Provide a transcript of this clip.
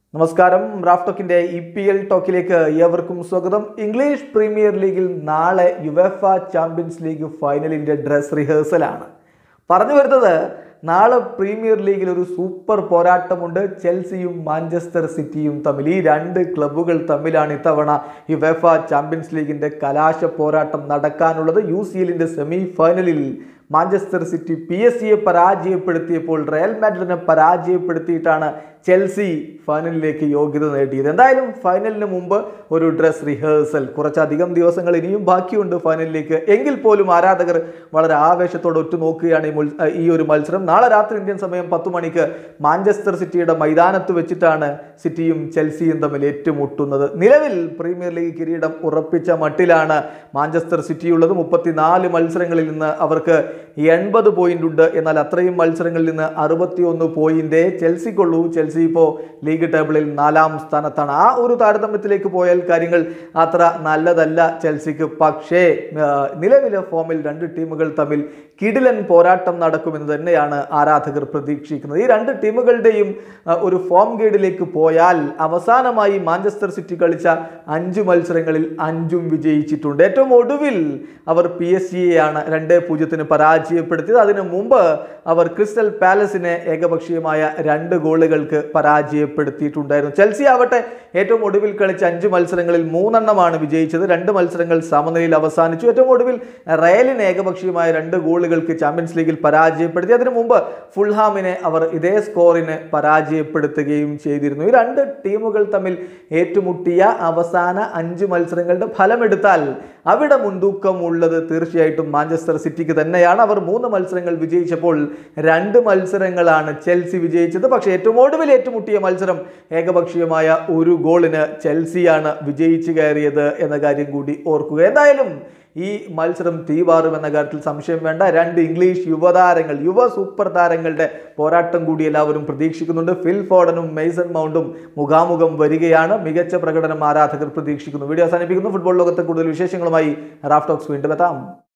നമസ്കാരം റാഫ് ടോക്കിന്റെ E P L ടോക്കിലേക്ക് ഏവർക്കും സ്വാഗതം ഇംഗ്ലീഷ് പ്രീമിയർ ലീഗിൽ നാളെ യുവഫ ചാമ്പ്യൻസ് ലീഗ് ഫൈനലിന്റെ ഡ്രസ് റിഹേഴ്സലാണ് പറഞ്ഞു വരുന്നത് നാളെ പ്രീമിയർ ലീഗിൽ ഒരു സൂപ്പർ പോരാട്ടമുണ്ട് ചെൽസിയും മാഞ്ചസ്റ്റർ സിറ്റിയും തമ്മിൽ ഈ രണ്ട് ക്ലബ്ബുകൾ തമ്മിലാണ് ഇത്തവണ യുവഫ ചാമ്പ്യൻസ് ലീഗിന്റെ കലാശ പോരാട്ടം നടക്കാനുള്ളത് യു സി എല്ലിന്റെ സെമി ഫൈനലിൽ മാഞ്ചസ്റ്റർ സിറ്റി പി എസ് സിയെ പരാജയപ്പെടുത്തിയപ്പോൾ റയൽ മാഡ്രിഡിനെ പരാജയപ്പെടുത്തിയിട്ടാണ് ചെൽസി ഫൈനലിലേക്ക് യോഗ്യത നേടിയത് എന്തായാലും ഫൈനലിന് മുമ്പ് ഒരു ഡ്രസ് റിഹേഴ്സൽ കുറച്ചധികം ദിവസങ്ങൾ ഇനിയും ബാക്കിയുണ്ട് ഫൈനലിലേക്ക് എങ്കിൽ പോലും ആരാധകർ വളരെ ആവേശത്തോടെ ഒറ്റുനോക്കുകയാണ് ഈ മുൽ- ഈ ഒരു മത്സരം നാളെ രാത്രി ഇന്ത്യൻ സമയം പത്ത് മണിക്ക് മാഞ്ചസ്റ്റർ സിറ്റിയുടെ മൈതാനത്ത് വെച്ചിട്ടാണ് സിറ്റിയും ചെൽസിയും തമ്മിൽ ഏറ്റുമുട്ടുന്നത് നിലവിൽ പ്രീമിയർ ലീഗ് കിരീടം ഉറപ്പിച്ച മട്ടിലാണ് മാഞ്ചസ്റ്റർ സിറ്റിയുള്ളത് മുപ്പത്തിനാല് മത്സരങ്ങളിൽ നിന്ന് അവർക്ക് എൺപത് പോയിന്റ് ഉണ്ട് എന്നാൽ അത്രയും മത്സരങ്ങളിൽ നിന്ന് അറുപത്തിയൊന്ന് പോയിന്റ് ചെൽസിക്കുള്ളൂ ചെൽസി ഇപ്പോൾ ലീഗ് ടേബിളിൽ നാലാം സ്ഥാനത്താണ് ആ ഒരു താരതമ്യത്തിലേക്ക് പോയാൽ കാര്യങ്ങൾ അത്ര നല്ലതല്ല ചെൽസിക്ക് പക്ഷേ ആ, നിലവിലെ ഫോമിൽ രണ്ട് ടീമുകൾ തമ്മിൽ കിടിലൻ പോരാട്ടം നടക്കുമെന്ന് തന്നെയാണ് ആരാധകർ പ്രതീക്ഷിക്കുന്നത് ഈ രണ്ട് ടീമുകളുടെയും ആ, ഒരു ഫോം ഗേഡിലേക്ക് പോയാൽ അവസാനമായി മാഞ്ചസ്റ്റർ സിറ്റി കളിച്ച അഞ്ച് മത്സരങ്ങളിൽ അഞ്ചും വിജയിച്ചിട്ടുണ്ട് ഏറ്റവും ഒടുവിൽ അവർ പി എസ് ജിയെയാണ് രണ്ട് പൂജ്യത്തിന് പരാജയപ്പെടുത്തിയത് അതിനു മുമ്പ് അവർ ക്രിസ്റ്റൽ പാലസിനെ ഏകപക്ഷീയമായ രണ്ട് ഗോളുകൾക്ക് പരാജയപ്പെടുത്തിയിട്ടുണ്ടായിരുന്നു ചെൽസി ആവട്ടെ ഏറ്റവും ഒടുവിൽ കളിച്ച അഞ്ച് മത്സരങ്ങളിൽ മൂന്നെണ്ണമാണ് വിജയിച്ചത് രണ്ട് മത്സരങ്ങൾ സമനിലയിൽ അവസാനിച്ചു ഏറ്റവും ഒടുവിൽ റയലിന് ഏകപക്ഷീയമായ രണ്ട് ഗോളുകൾക്ക് ചാമ്പ്യൻസ് ലീഗിൽ പരാജയപ്പെടുത്തി അതിനു മുമ്പ് ഫുൾഹാമിനെ അവർ ഇതേ സ്കോറിന് പരാജയപ്പെടുത്തുകയും ചെയ്തിരുന്നു ഈ രണ്ട് ടീമുകൾ തമ്മിൽ ഏറ്റുമുട്ടിയ അവസാന അഞ്ച് മത്സരങ്ങളുടെ ഫലമെടുത്താൽ അവിടെ മുൻതൂക്കമുള്ളത് തീർച്ചയായിട്ടും മാഞ്ചസ്റ്റർ സിറ്റിക്ക് തന്നെയാണ് അവർ മൂന്ന് മത്സരങ്ങൾ വിജയിച്ചപ്പോൾ രണ്ട് മത്സരങ്ങളാണ് ചെൽസി വിജയിച്ചത് പക്ഷേ ഏറ്റവും ഒടുവിൽ ഏറ്റുമുട്ടിയ മത്സരം ഏകപക്ഷീയമായ ഒരു ഗോളിന് ചെൽസിയാണ് വിജയിച്ചു കയറിയത് എന്ന കാര്യം കൂടി ഓർക്കുക എന്തായാലും ഈ മത്സരം തീവാറും എന്ന കാര്യത്തിൽ സംശയം വേണ്ട രണ്ട് ഇംഗ്ലീഷ് യുവതാരങ്ങൾ യുവ സൂപ്പർ താരങ്ങളുടെ പോരാട്ടം കൂടി എല്ലാവരും പ്രതീക്ഷിക്കുന്നുണ്ട് ഫിൽ ഫോർഡനും മെയ്സൺ മൗണ്ടും മുഖാമുഖം വരികയാണ് മികച്ച പ്രകടനം ആരാധകർ പ്രതീക്ഷിക്കുന്നു വീഡിയോ അവസാനിപ്പിക്കുന്നു ഫുട്ബോൾ ലോകത്തെ കൂടുതൽ വിശേഷങ്ങളുമായി റാഫ് ടോക്സ് വീണ്ടും എത്താം